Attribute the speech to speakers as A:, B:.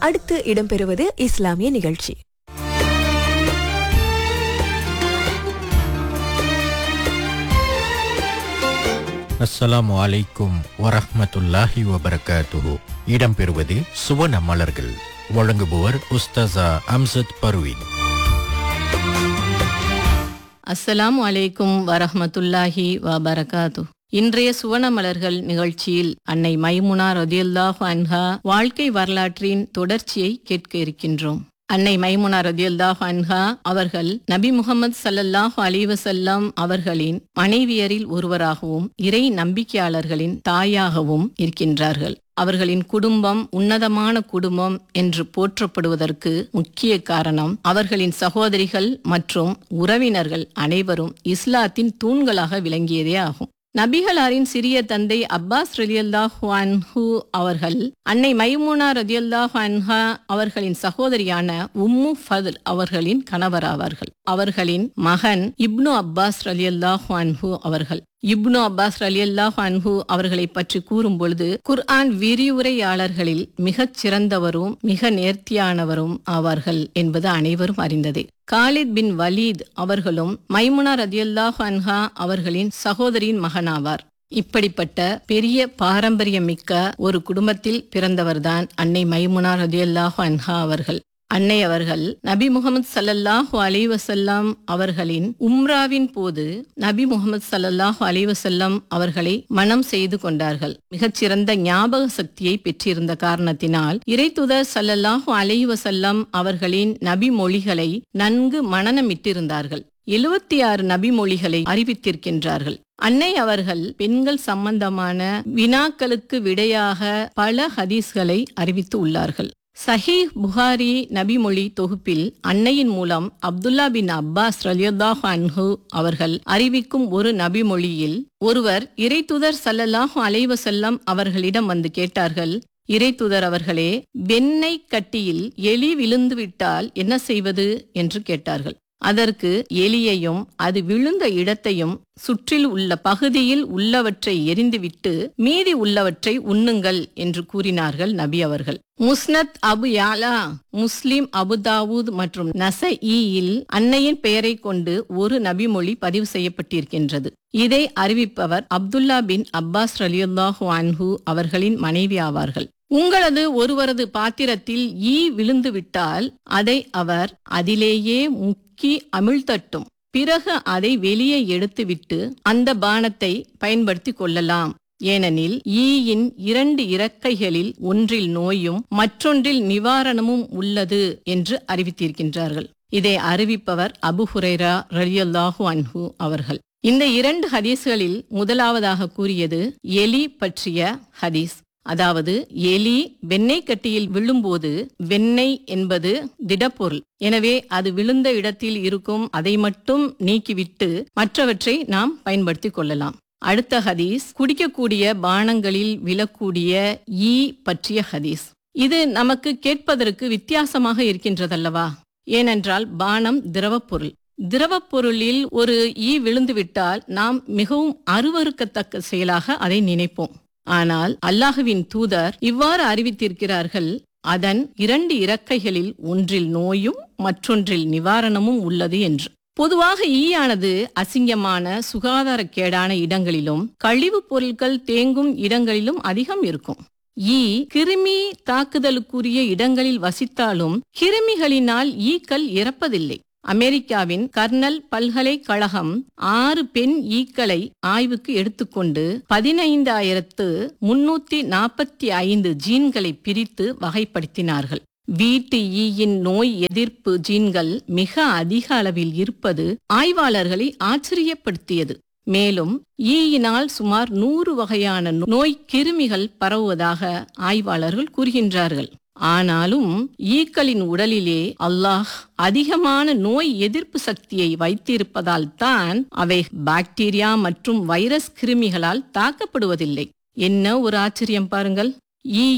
A: அடுத்து இடம்பெறுவது இஸ்லாமிய நிகழ்ச்சி
B: அஸ்ஸலாமு அலைக்கும் வரஹ்மத்துல்லாஹி வபரகாத்துஹு இடம்பெறுவது சுவன மலர்கள் வழங்குபவர் உஸ்தாசா அம்சத் பர்வீன்
C: அஸ்ஸலாமு அலைக்கும் வரஹ்மத்துல்லாஹி வபரகாத்து இன்றைய சுவன மலர்கள் நிகழ்ச்சியில் அன்னை மைமுனா ரதியுல்லாஹு அன்ஹா வாழ்க்கை வரலாற்றின் தொடர்ச்சியை கேட்க இருக்கின்றோம் அன்னை மைமுனா ரதியுல்லாஹு அன்ஹா அவர்கள் நபி முகமது ஸல்லல்லாஹு அலைஹி வஸல்லம் அவர்களின் மனைவியரில் ஒருவராகவும் இறை நம்பிக்கையாளர்களின் தாயாகவும் இருக்கின்றார்கள் அவர்களின் குடும்பம் உன்னதமான குடும்பம் என்று போற்றப்படுவதற்கு முக்கிய காரணம் அவர்களின் சகோதரிகள் மற்றும் உறவினர்கள் அனைவரும் இஸ்லாத்தின் தூண்களாக விளங்கியதே ஆகும் நபிகளாரின் சிறிய தந்தை அப்பாஸ் ரலியல்லாஹு அன்ஹு அவர்கள் அன்னை மைமுனா ரதியல்லாஹு அன்ஹா அவர்களின் சகோதரியான உம்மு ஃபதுல் அவர்களின் கணவராவார்கள் அவர்களின் மகன் இப்னு அப்பாஸ் ரலியல்லாஹு அன்ஹு அவர்கள் இப்னு அப்பாஸ் ரலியல்லாஹு அன்ஹு அவர்களை பற்றி கூறும் பொழுது குர்ஆன் விரிவுரையாளர்களில் மிகச் சிறந்தவரும் மிக நேர்த்தியானவரும் ஆவார்கள் என்பது அனைவரும் அறிந்ததே காலித் பின் வலீத் அவர்களும் மைமுனா ரதியல்லாஹு அன்ஹா அவர்களின் சகோதரியின் மகனாவார் இப்படிப்பட்ட பெரிய பாரம்பரியமிக்க ஒரு குடும்பத்தில் பிறந்தவர்தான் அன்னை மைமுனா ரதியல்லாஹு அன்ஹா அவர்கள் அன்னை அவர்கள் நபி முகமது சல்லல்லாஹு அலைஹி வஸல்லம் அவர்களின் உம்ராவின் போது நபி முகமது சல்லல்லாஹு அலைஹி வஸல்லம் அவர்களை மனம் செய்து கொண்டார்கள் மிகச்சிறந்த ஞாபக சக்தியை பெற்றிருந்த காரணத்தினால் இறைத்துதர் சல்லல்லாஹு அலைஹி வஸல்லம் அவர்களின் நபி மொழிகளை நன்கு மனநமிட்டிருந்தார்கள் எழுபத்தி ஆறு நபி மொழிகளை அறிவித்திருக்கின்றார்கள் அன்னை அவர்கள் பெண்கள் சம்பந்தமான வினாக்களுக்கு விடையாக பல ஹதீஸ்களை அறிவித்து உள்ளார்கள் சஹீஹ் புகாரி நபிமொழி தொகுப்பில் அன்னையின் மூலம் அப்துல்லா பின் அப்பாஸ் ரலியல்லாஹு அன்ஹு அவர்கள் அறிவிக்கும் ஒரு நபிமொழியில் ஒருவர் இறைத்துதர் சல்லல்லாஹு அலைவசல்லம் அவர்களிடம் வந்து கேட்டார்கள் இறைத்துதர் அவர்களே வெண்ணெய் கட்டியில் எலி விழுந்து விட்டால் என்ன செய்வது என்று கேட்டார்கள் அதற்கு எலியையும் அது விழுந்த இடத்தையும் சுற்றில் உள்ள பகுதியில் உள்ளவற்றை எரிந்துவிட்டு மீதி உள்ளவற்றை உண்ணுங்கள் என்று கூறினார்கள் நபி அவர்கள் முஸ்னத் அபு யாலா முஸ்லிம் அபுதாவூத் மற்றும் நசஈயில் அன்னையின் பெயரை கொண்டு ஒரு நபிமொழி பதிவு செய்யப்பட்டிருக்கின்றது இதை அறிவிப்பவர் அப்துல்லா பின் அப்பாஸ் ரலியுல்லாஹு அன்ஹு அவர்களின் மனைவி ஆவார்கள் உங்களது ஒருவரது பாத்திரத்தில் ஈ விழுந்து விட்டால் அதை அவர் அதிலேயே முக்கி அமிழ்த்தட்டும் பிறகு அதை வெளியே எடுத்துவிட்டு அந்த பானத்தை பயன்படுத்திக் கொள்ளலாம் ஏனெனில் ஈயின் இரண்டு இறக்கைகளில் ஒன்றில் நோயும் மற்றொன்றில் நிவாரணமும் உள்ளது என்று அறிவித்திருக்கின்றார்கள் இதை அறிவிப்பவர் அபு ஹுரைரா ரலியல்லாஹு அன்ஹு அவர்கள் இந்த இரண்டு ஹதீஸ்களில் முதலாவதாக கூறியது எலி பற்றிய ஹதீஸ் அதாவது எலி வெண்ணெய் கட்டியில் விழும்போது வெண்ணெய் என்பது திடப்பொருள் எனவே அது விழுந்த இடத்தில் இருக்கும் அதை மட்டும் நீக்கிவிட்டு மற்றவற்றை நாம் பயன்படுத்திக் கொள்ளலாம் அடுத்த ஹதீஸ் குடிக்கக்கூடிய பானங்களில் விழக்கூடிய ஈ பற்றிய ஹதீஸ் இது நமக்கு கேட்பதற்கு வித்தியாசமாக இருக்கின்றதல்லவா ஏனென்றால் பானம் திரவப் பொருள் திரவப் பொருளில் ஒரு ஈ விழுந்துவிட்டால் நாம் மிகவும் அருவறுக்கத்தக்க செயலாக அதை நினைப்போம் ஆனால் அல்லாஹுவின் தூதர் இவ்வாறு அறிவித்திருக்கிறார்கள் அதன் இரண்டு இறக்கைகளில் ஒன்றில் நோயும் மற்றொன்றில் நிவாரணமும் உள்ளது என்று பொதுவாக ஈயானது அசிங்கமான சுகாதாரக்கேடான இடங்களிலும் கழிவுப் பொருட்கள் தேங்கும் இடங்களிலும் அதிகம் இருக்கும் ஈ கிருமி தாக்குதலுக்குரிய இடங்களில் வசித்தாலும் கிருமிகளினால் ஈக்கள் இறப்பதில்லை அமெரிக்காவின் கர்னல் பல்கலைக்கழகம் ஆறு பெண் ஈக்களை ஆய்வுக்கு எடுத்துக்கொண்டு பதினைந்தாயிரத்து முன்னூத்தி நாற்பத்தி ஐந்து ஜீன்களை பிரித்து வகைப்படுத்தினார்கள் வீட்டு ஈயின் நோய் எதிர்ப்பு ஜீன்கள் மிக அதிக அளவில் இருப்பது ஆய்வாளர்களை ஆச்சரியப்படுத்தியது மேலும் ஈயினால் சுமார் நூறு வகையான நோய் கிருமிகள் பரவுவதாக ஆய்வாளர்கள் கூறுகின்றார்கள் ஆனாலும் ஈக்களின் உடலிலே அல்லாஹ் அதிகமான நோய் எதிர்ப்பு சக்தியை வைத்திருப்பதால் தான் அவை பாக்டீரியா மற்றும் வைரஸ் கிருமிகளால் தாக்கப்படுவதில்லை என்ன ஒரு ஆச்சரியம் பாருங்கள் ஈ